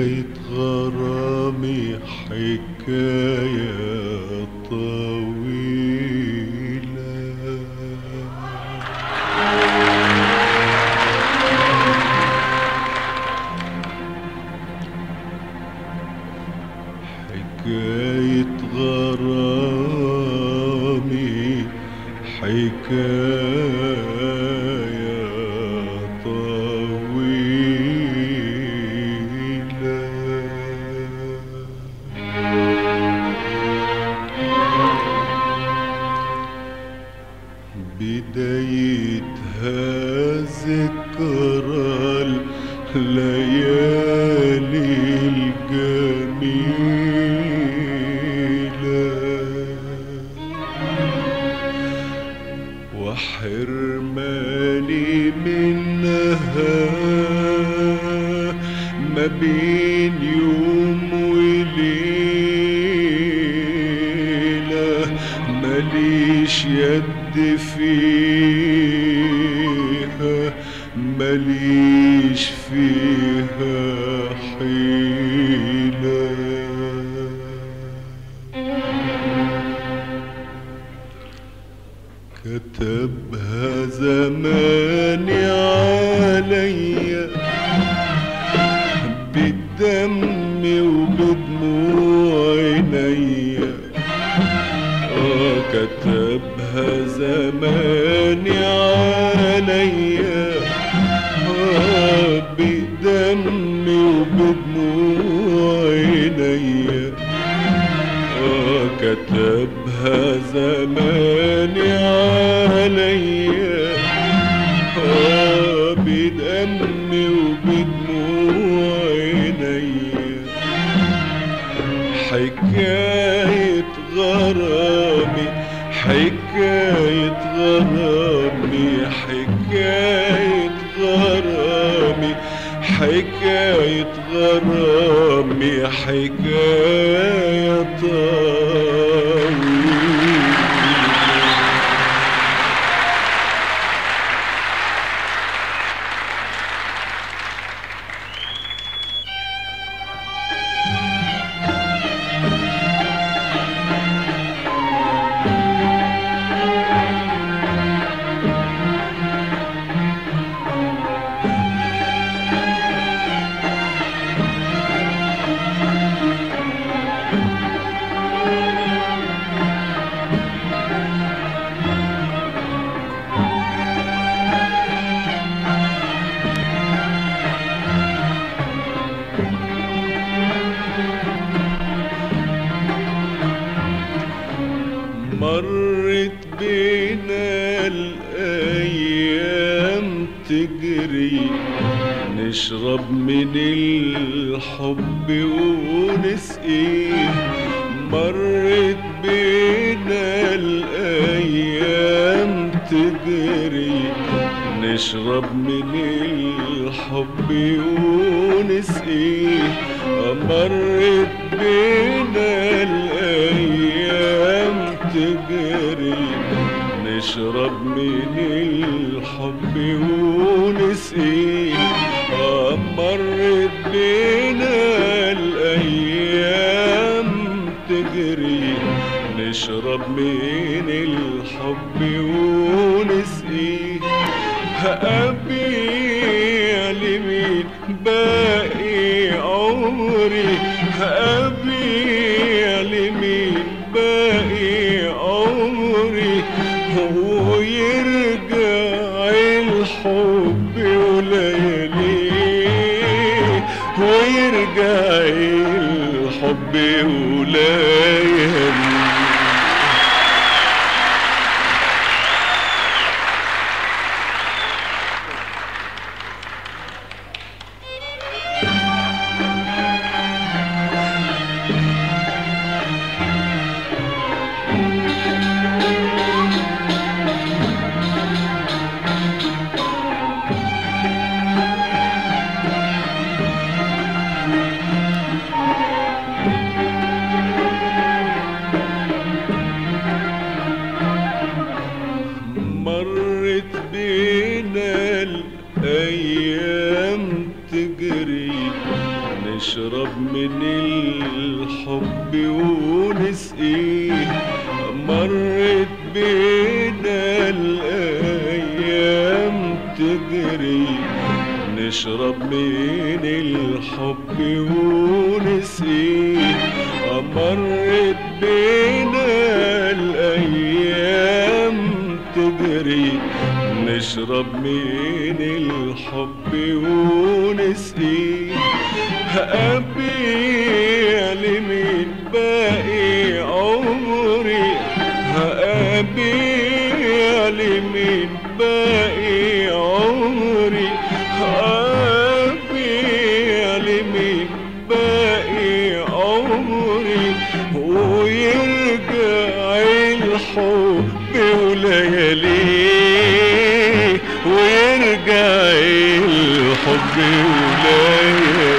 حكاية غرامي حكاية طويلة حكاية غرامي حكاية طويلة بدايتها ذكرى الليالي الجميلة وحرماني منها ما بين يوم وليلة ماليش يد فيها ماليش فيها حيلة كتبها زماني عليا بالدم وبدموع عينيا آه كتبها زماني عليا آه بدم وبدموع عينيا آه كتبها زماني عليا آه بدمي وبدموع عينيا حكاية غرامي حكاية غرامي حكاية غرامي حكاية غرامي حكاية طويلة مرت بينا الأيام تجري نشرب من الحب ونسقيه مرت بينا الأيام تجري نشرب من الحب ونسقيه مرت بينا الأيام تجري نشرب من الحب ونسقيه مرت بينا الأيام تجري نشرب من الحب ونسقيه أبيع لمين باقي عمري أبيع لمين باقي عمري ويرجع الحب ولياليه ويرجع الحب ولياليه نشرب من الحب ونسقيه مرت بينا الأيام تجري نشرب من الحب ونسقيه مرت بينا الأيام تجري نشرب من الحب ونسقيه هقابل من باقي عمري هقابل من باقي عمري هقابل من باقي عمري ويرجع الحب ولياليه ويرجع الحب ولياليه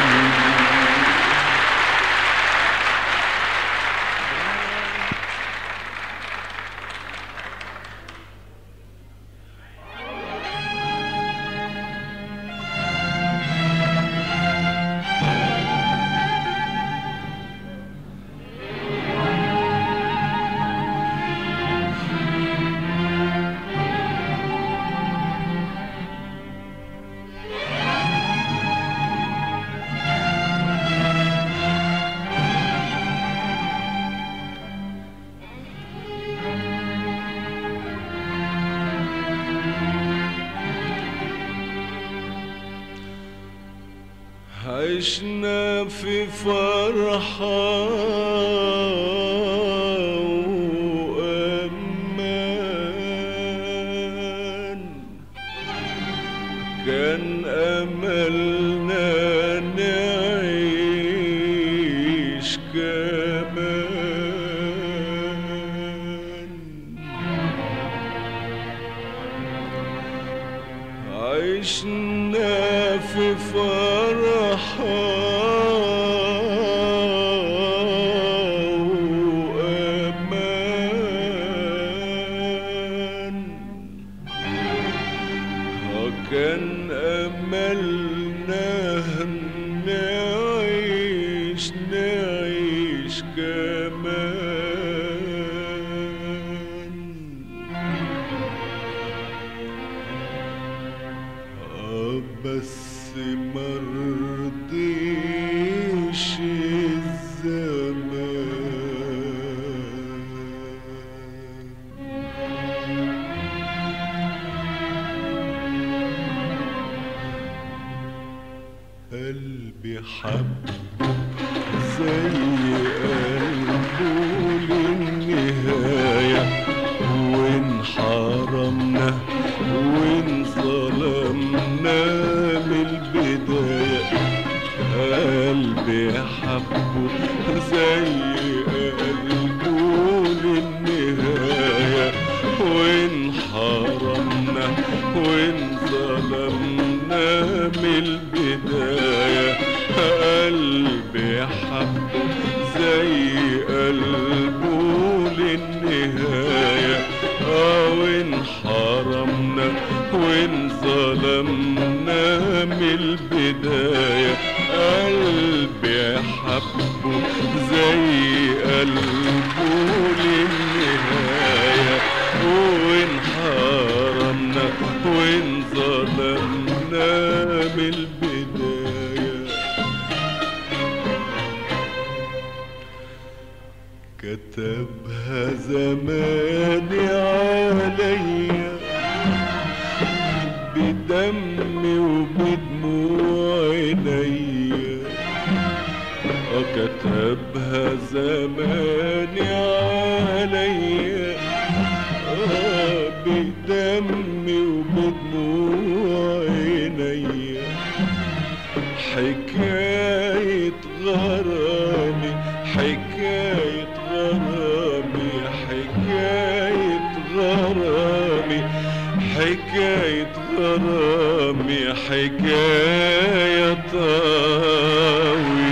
عشنا في فرحة وأمان كان أملنا نعيش كمان عشنا في فرحة وأمان وكان أملنا نعيش نعيش كمان آه بس مرضيش الزمان قلبي حب زي قلبه للنهاية وإن حرمنا وإن ظلمنا من البداية قلبي حبه زي قلبه للنهاية وإن حرمنا وإن ظلمنا من البداية قلبي حبه زي قلبه للنهاية اه وإن حرمنا وإن ظلمنا من البداية قلبي حبه زي قلبه للنهاية وإن حرمنا وإن ظلمنا من البداية كتبها زماني عليا بدمي وبدموع عينيا آه كتبها زماني عليا آه بدمي وبدموع عينيا حكاية غرامي حكاية غرامي حكاية غرامي حكاية غرامي حكاية طويلة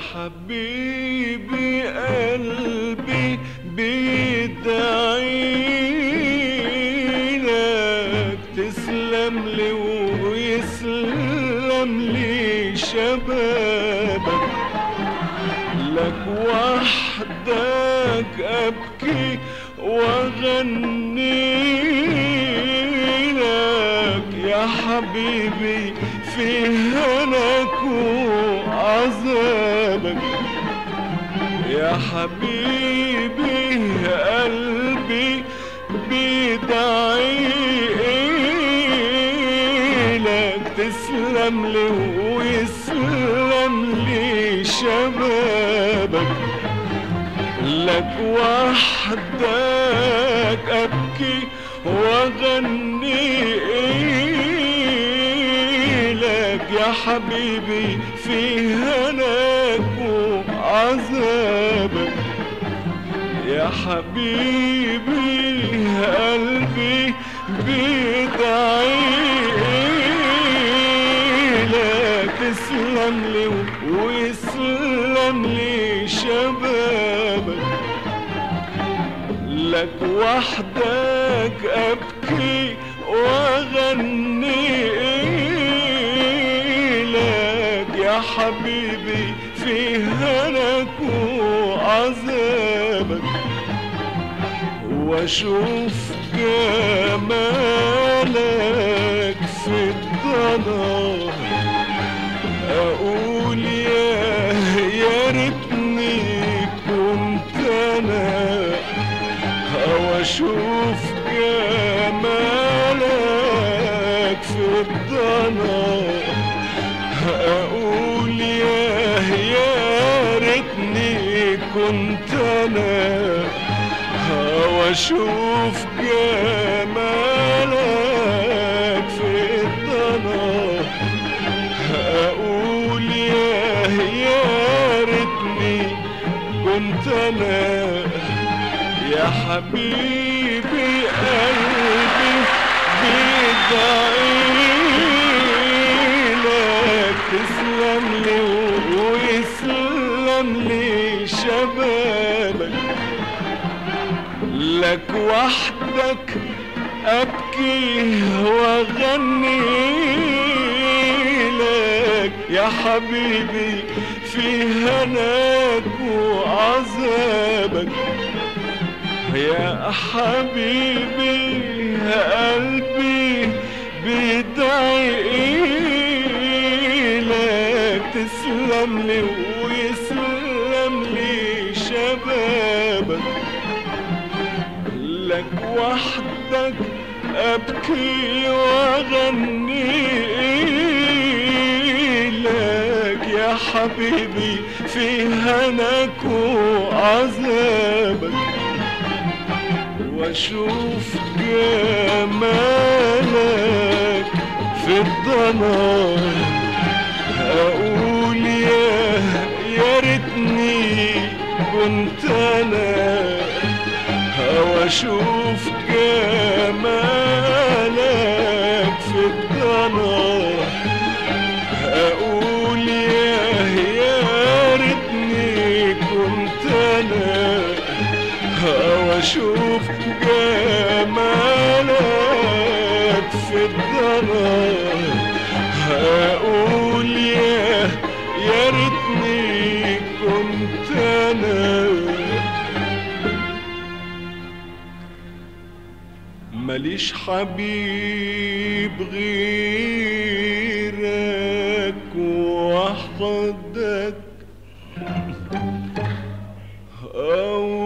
حبيبي قلبي بيدعيلك تسلم لي ويسلم لي شبابك لك وحدك أبكي وأغني لك يا حبيبي في هناك وعذابك يا حبيبي قلبي بيدعي لك تسلم لي ويسلم لي شبابك لك وحدك أبكي وأغني لك يا حبيبي في هناك وعذابك يا حبيبي قلبي بيدعي لك تسلم لي ويسلم لي شبابك لك وحدك أبكي وأغني لك يا حبيبي في هناك وعذابك واشوف جمالك في الضنا اقول يا يا ريتني كنت انا واشوف جمالك في الضنا اقول يا يا ريتني كنت انا واشوف جمالك في الضنا اقول يا يا ريتني كنت انا يا حبيبي قلبي بيدعي لك تسلم لي ويسلم لي شبابك لك وحدك أبكي وأغني لك يا حبيبي في هناك وعذابك يا حبيبي قلبي بيدعي لك تسلم لي ويسلم لي شبابك لك وحدك أبكي وأغني لك يا حبيبي في هناك وعذابك واشوف جمالك في الضنا اقول يا يا ريتني كنت انا واشوف جمالك في الضنا اقول يا يا ريتني كنت انا واشوف جمالك في الضنا هقول يا يا ريتني كنت انا ماليش حبيب غيرك وحدك أو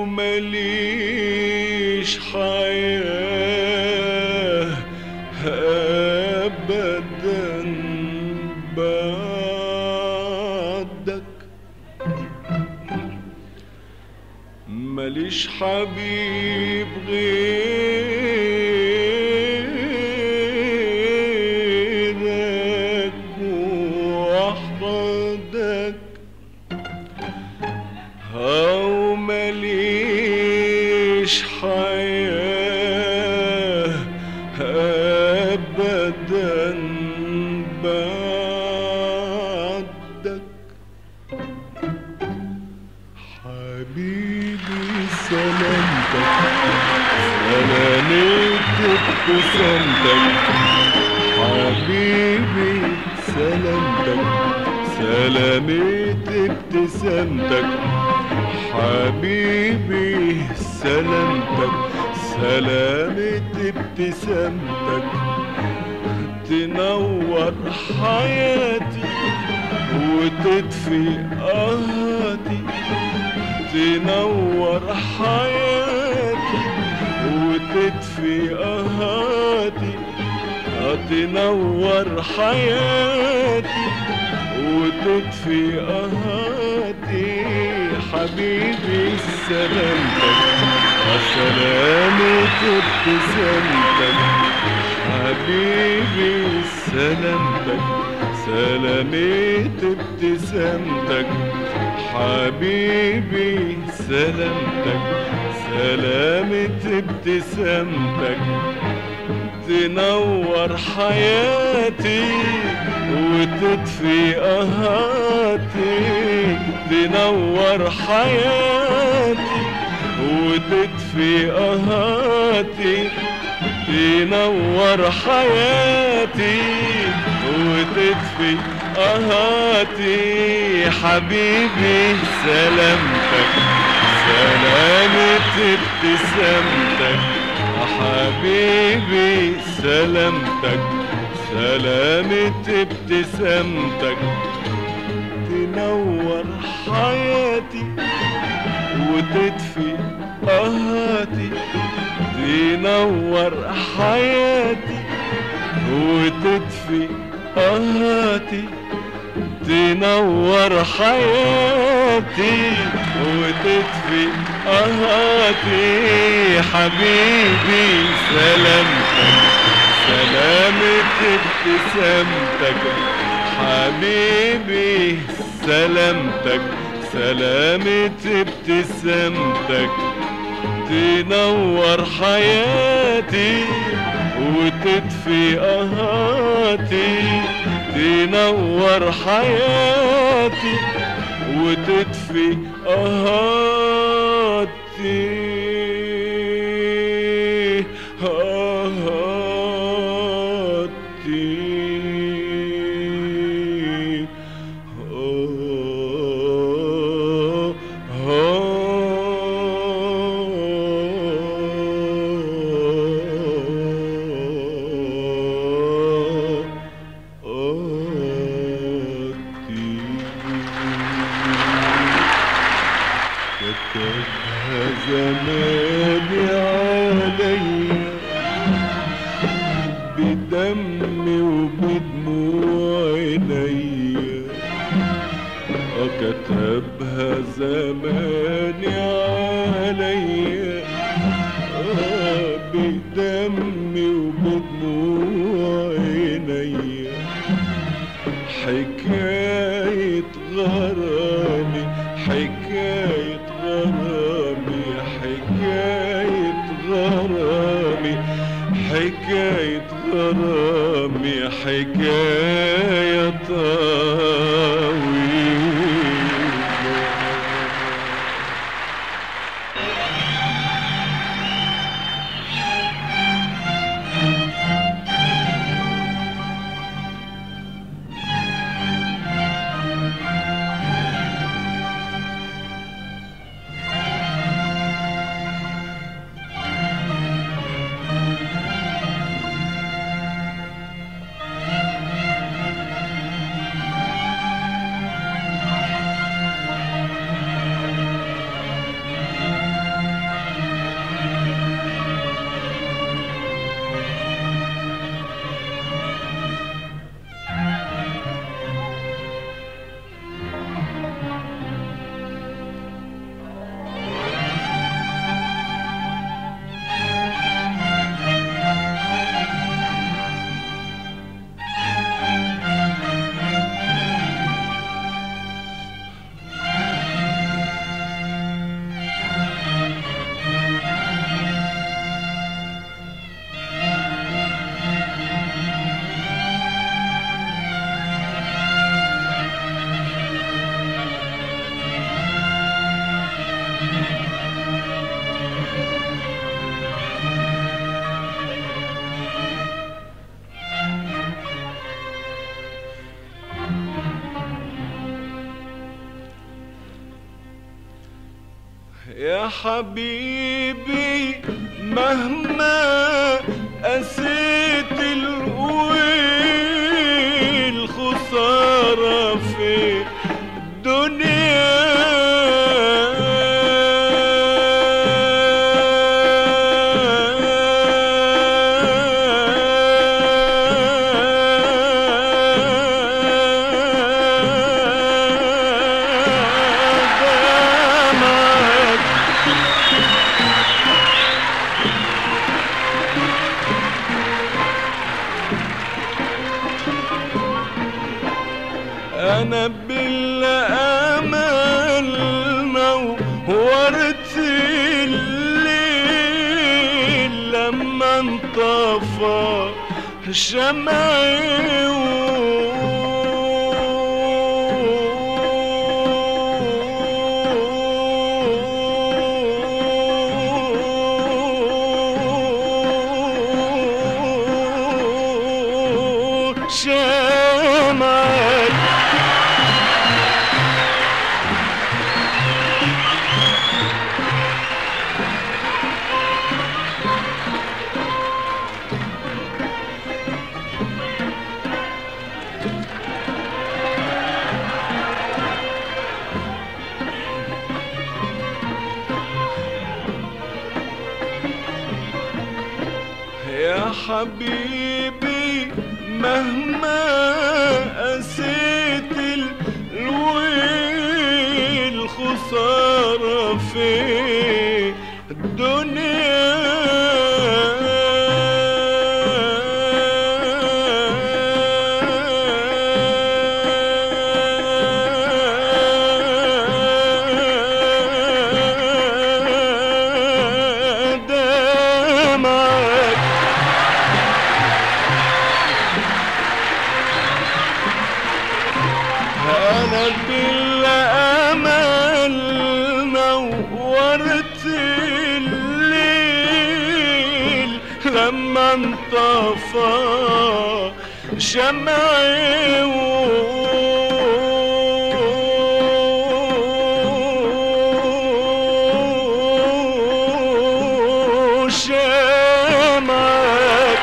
ماليش حياة أبدا بعدك ماليش حبيب غيرك وحدك أو ماليش حياة أبدا بعدك سلامة ابتسامتك حبيبي سلامتك سلامة ابتسامتك حبيبي سلامتك سلامة ابتسامتك تنور حياتي وتطفي قهاتي تنور حياتي وتطفي قهاتي تنور حياتي وتطفي قهاتي حبيبي سلامتك سلامة ابتسامتك حبيبي سلامتك سلامة ابتسامتك حبيبي سلامتك سلامة ابتسامتك تنور حياتي وتطفي قهاتي تنور حياتي وتطفي قهاتي تنور حياتي وتطفي قهاتي حبيبي سلامتك سلامة ابتسامتك حبيبي سلامتك سلامة ابتسامتك تنور حياتي وتطفي قهاتي تنور حياتي وتطفي قهاتي تنور حياتي وتطفي قهاتي حبيبي سلامتك سلامة ابتسامتك حبيبي سلامتك سلامة ابتسامتك تنور حياتي وتطفي قهاتي تنور حياتي وتطفي قهاتي قهاتي كتبها زماني عليا بدمي وبدموع عينيا آه كتبها زماني عليا آه بدمي وبدموع عينيا حكاية غرامي حكاية غرامي حكاية غرامي حكاية غرامي حكاية طويلة حبيبي مهما قسيت القوي خسارة في الدنيا انا بالامل نورت الليل لما انطفى شمعي شمعي يا حبيبي مهما قسيت الويل خسارة في الدنيا دمعك انا بالامل نورت الليل لما انطفى شمعي وشمعك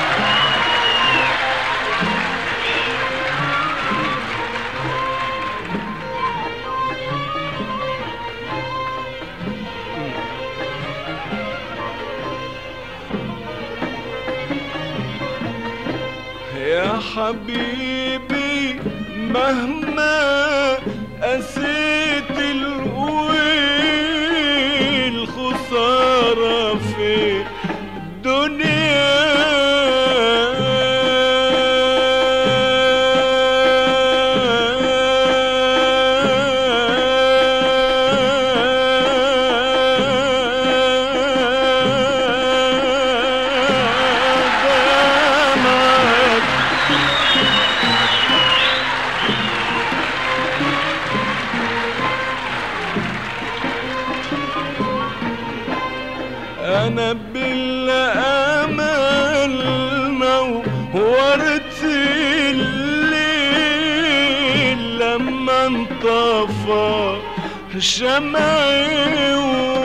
يا حبيبي مهما قسيت القوي خسارة في دمعك انا بالامل نورت الليل لما انطفى شمعي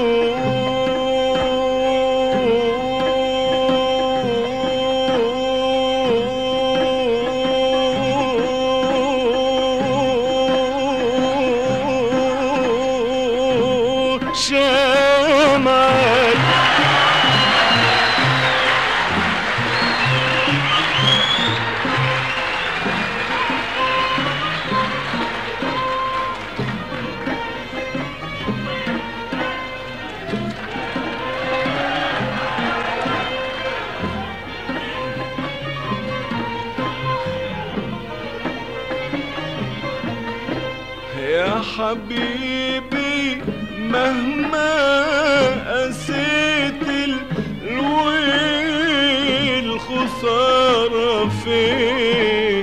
شمعي يا حبيبي مهما قسيت الويل خسارة في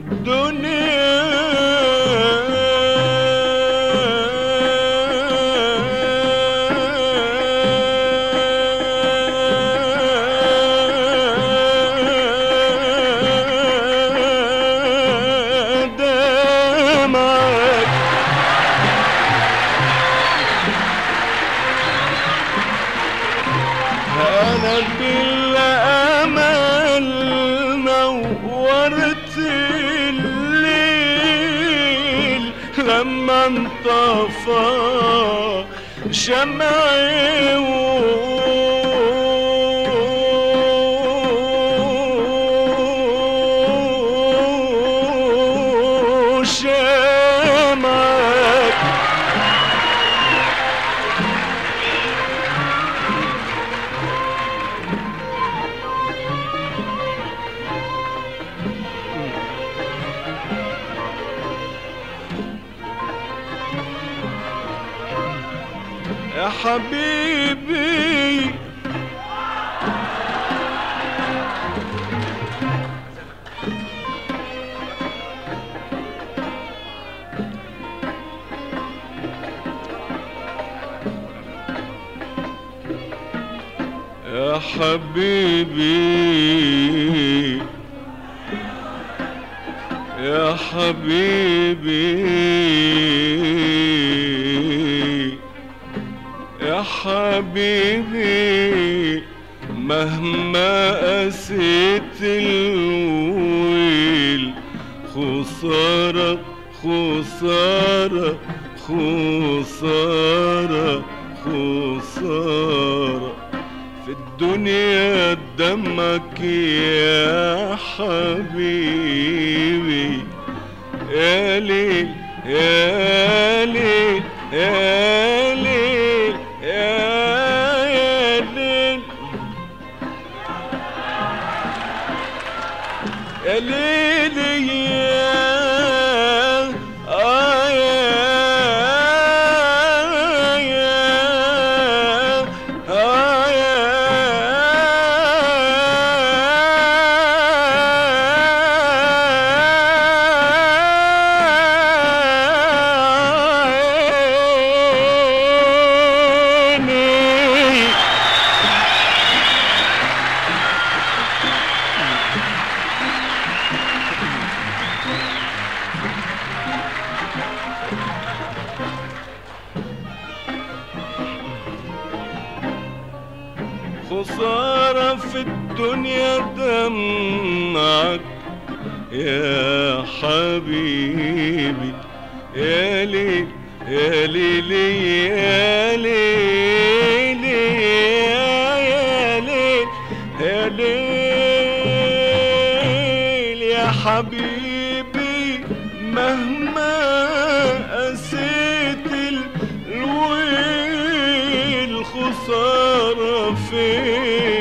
الدنيا دمعك انا بالامل نورت الليل لما انطفى شمعي وشمعك يا حبيبي يا حبيبي يا حبيبي يا حبيبي مهما قسيت الويل خسارة خسارة خسارة خسارة في الدنيا دمك يا حبيبي يا ليل يا ليل يا ليل يا يا ليل يا ليل يا آه يا يا آه يا خسارة في الدنيا دمعك يا حبيبي يا ليل يا ليل يا ليل يا يا ليل يا ليل يا حبيبي مهما قسيت الويل خسارة في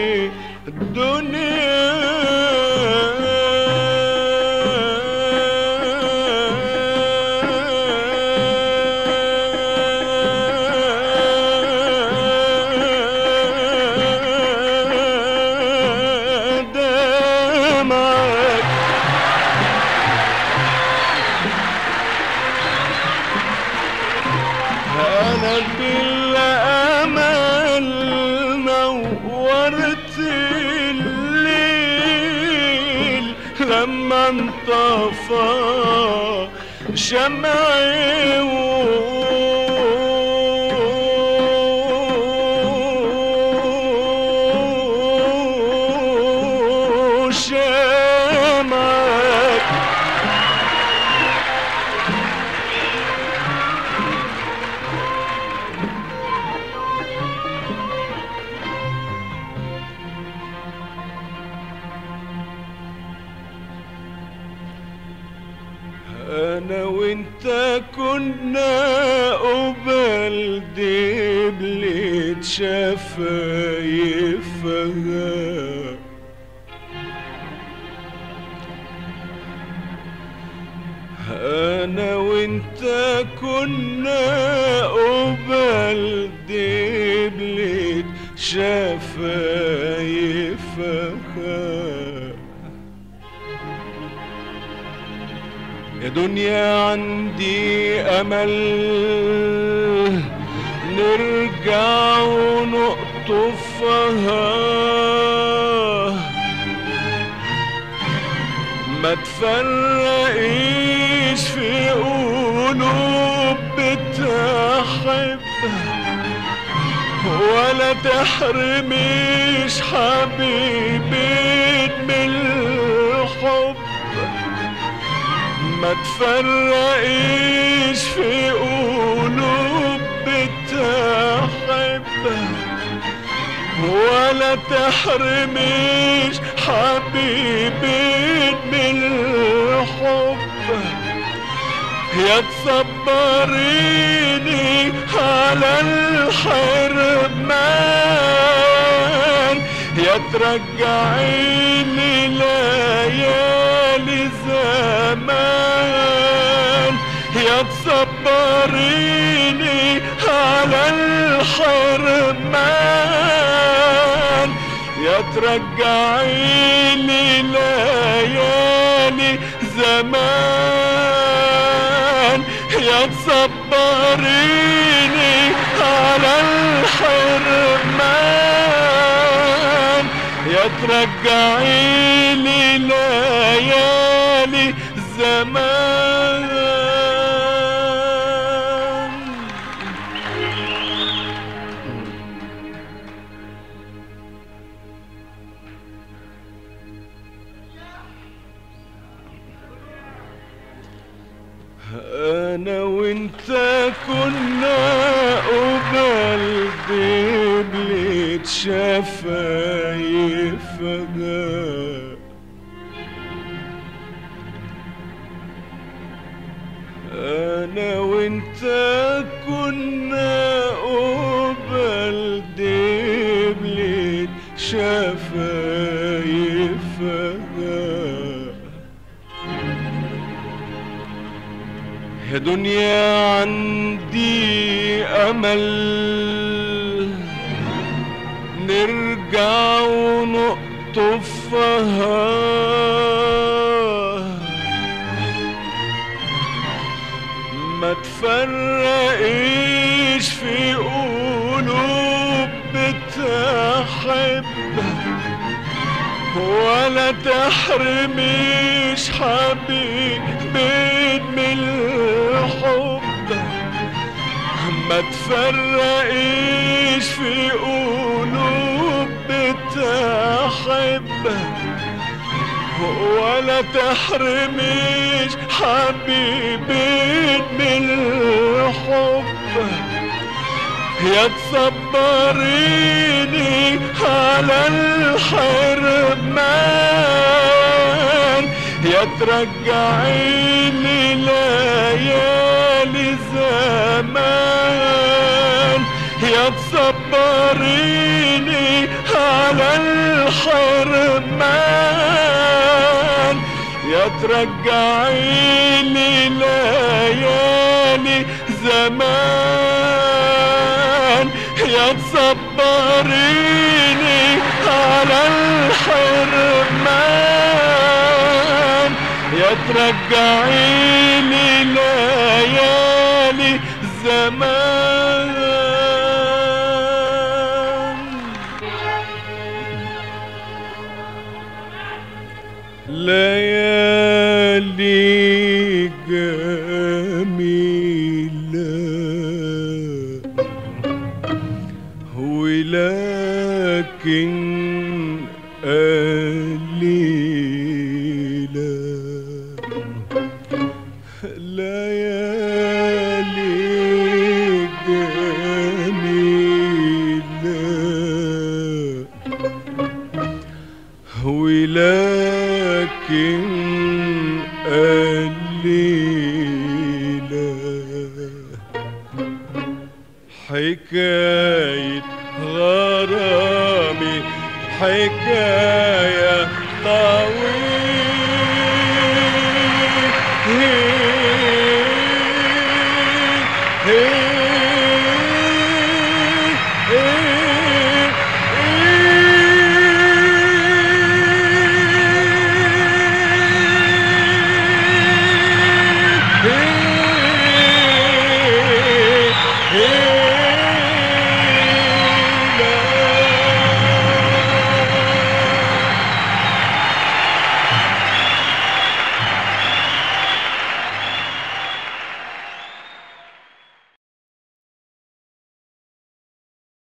الدنيا دمعك انا بالامل نورت الليل لما انطفى شمعي وشمعك انا وانت كنا قبل دبلة شفايفها انا وانت كنا قبل دبلة شفايفها يا دنيا عندي امل نرجع ونقطفها ما تفرقيش في قلوب بتحب ولا تحرميش حبيبي من الحب ما تفرقيش في قلوب بتحب ولا تحرميش حبيبي من الحب يا تصبريني على الحرمان يا ترجعيني ليالي زمان يا تصبريني على الحرمان يا ترجعيني ليالي زمان يا تصبريني على الحرمان يا ترجعيني ليالي زمان انا وانت كنا قبل دبلة شفايفها انا وانت كنا قبل دبلة شفايفها يا دنيا عندي امل نرجع ونقطفها ما تفرقيش في قلوب بتحب ولا تحرميش حبيبي من الحب ما تفرقيش في قلوب بتحب ولا تحرميش حبيبي من الحب يا تصبريني على الحرمان يا ترجعيني ليالي زمان يا تصبريني على الحرمان يا ترجعيني ليالي زمان يا تصبريني على الحرمان يا ترجعيني ليالي زمان ليالي جميلة ولكن قليلة ليالي جميلة ولكن قليلة حكاية غرامي حكاية طويلة